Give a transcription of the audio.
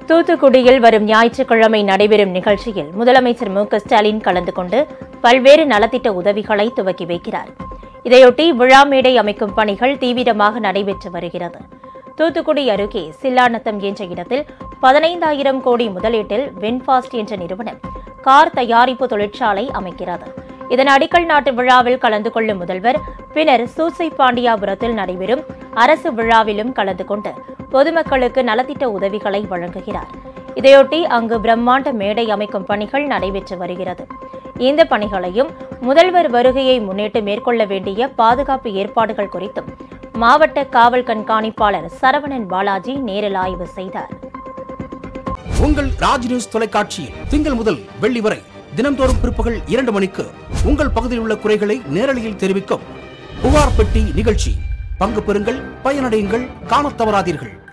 தூத்துக்குடியில் வரும் ஞாயிற்றுக்கிழமை நடைபெறும் நிகழ்ச்சியில் முதலமைச்சர் மு க ஸ்டாலின் கலந்து கொண்டு பல்வேறு நலத்திட்ட உதவிகளை துவக்கி வைக்கிறார் இதையொட்டி விழா மேடை அமைக்கும் பணிகள் தீவிரமாக நடைபெற்று வருகிறது தூத்துக்குடி அருகே சில்லாநத்தம் என்ற இடத்தில் பதினைந்தாயிரம் கோடி முதலீட்டில் வென்பாஸ்ட் என்ற நிறுவனம் கார் தயாரிப்பு தொழிற்சாலை அமைக்கிறது இதன் அடிக்கல் நாட்டு விழாவில் கலந்து கொள்ளும் முதல்வர் பின்னர் சூசை பாண்டியாபுரத்தில் நடைபெறும் அரசு விழாவிலும் கலந்து கொண்டு பொதுமக்களுக்கு நலத்திட்ட உதவிகளை வழங்குகிறார் இதையொட்டி அங்கு பிரம்மாண்ட மேடை அமைக்கும் பணிகள் நடைபெற்று வருகிறது இந்த பணிகளையும் முதல்வர் வருகையை முன்னிட்டு மேற்கொள்ள வேண்டிய பாதுகாப்பு ஏற்பாடுகள் குறித்தும் மாவட்ட காவல் கண்காணிப்பாளர் சரவணன் பாலாஜி நேரில் ஆய்வு செய்தார் உங்கள் ராஜ் நியூஸ் தொலைக்காட்சியில் திங்கள் முதல் வெள்ளி வரை தினம்தோறும் பிற்பகல் இரண்டு மணிக்கு உங்கள் பகுதியில் உள்ள குறைகளை நேரலையில் தெரிவிக்கும் புகார் பெட்டி நிகழ்ச்சி பங்கு பெறுங்கள் பயனடையுங்கள் காணத் தவறாதீர்கள்